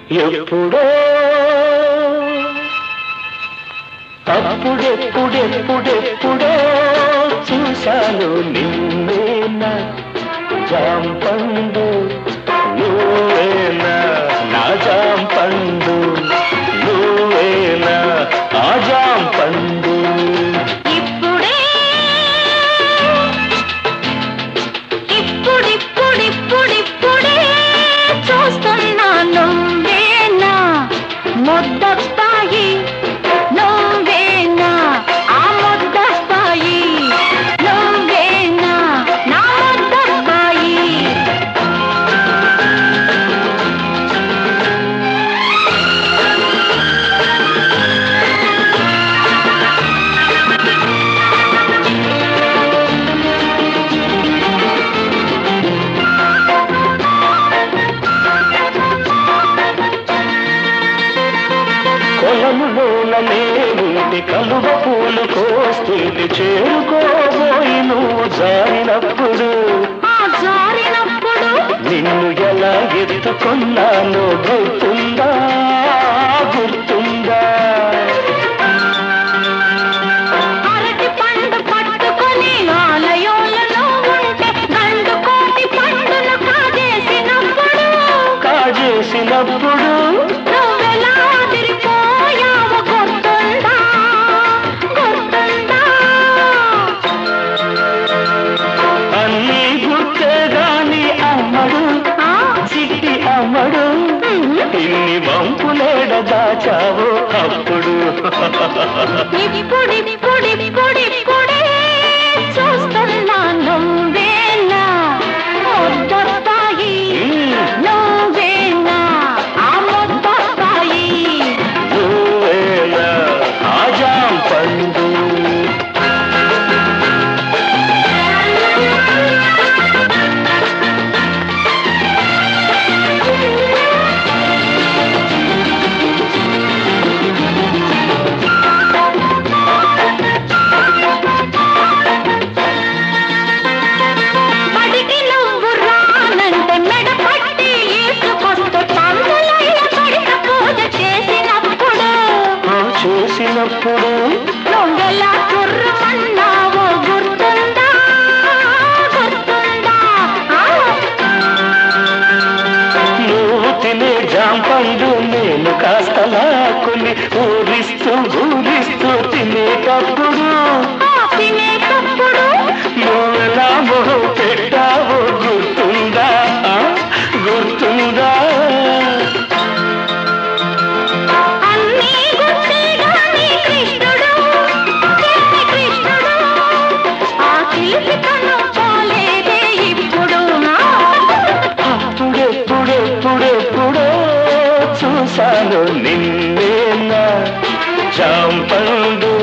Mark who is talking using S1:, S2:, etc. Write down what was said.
S1: ఎప్పుడో అప్పుడెప్పుడెప్పుడెప్పుడో చూశాను నిన్నేనా జాంపండు నువ్వేనా నా జాంపండు నువ్వేనా ఆ జాంపండు
S2: ఇప్పుడే ఇప్పుడిప్పుడిప్పుడిప్పుడే చూస్తున్నా నువ్వేనా ముద్దస్తాయి నువ్వేనా ఆ ముద్దస్తాయి నువ్వేనా నా ముద్దస్తాయి
S1: కొలములోనే ఉండి కలువ పూలు కోస్తుంటే చేరుకోబోయి నువ్వు జారినప్పుడు
S2: ఆ జారినప్పుడు
S1: నిన్ను ఎలా ఎత్తుకున్నానో గుర్తుందా గుర్తుందా
S2: అరటి పండు పట్టుకొని ఆలయంలో ఉంటే గండు కోటి పండును కాజేసినప్పుడు
S1: కాజేసినప్పుడు
S2: నువ్వెలా తిరిగిపోయావు గుర్తుందా గుర్తుందా
S1: అన్నీ గుర్తే గాని అమ్మడు
S2: ఆ?
S1: చిట్టి అమ్మడు ఇన్ని వంపులేడ దాచావు అప్పుడు
S2: ఇప్పుడిప్పుడిప్పుడిప్పుడే చూస్తున్నా నువ్వేనా ముద్దస్తాయి నువ్వేనా ఆ ముద్దస్తాయి
S1: నువ్వేనా ఆజాం పండు
S2: బడికి నువ్వు రానంటే మెడ పట్టి ఈసుకొస్తూ పందులయ్య పడిన పూజ చేసినప్పుడు
S1: ఆ చేసినప్పుడు
S2: నువ్వెలా కుర్రమన్నావో గుర్తుందా గుర్తుందా ఆ?
S1: నువ్వు తినే జాంపండు నేను కాస్త లాక్కుని ఊరిస్తూ ఊరిస్తూ తినేటప్పుడు
S2: ఆ తినేటప్పుడు
S1: నువ్వెలా మొహం పెట్టావో గుర్తుందా ఆ? గుర్తుందా
S2: అన్నీ గుర్తే గాని కృష్ణుడు చిన్ని కృష్ణుడు ఆ శిల్పితనం పోలేదే ఇప్పుడు
S1: అప్పుడెప్పుడెప్పుడెప్పుడో చూశాను నిన్నేనా జాంపండు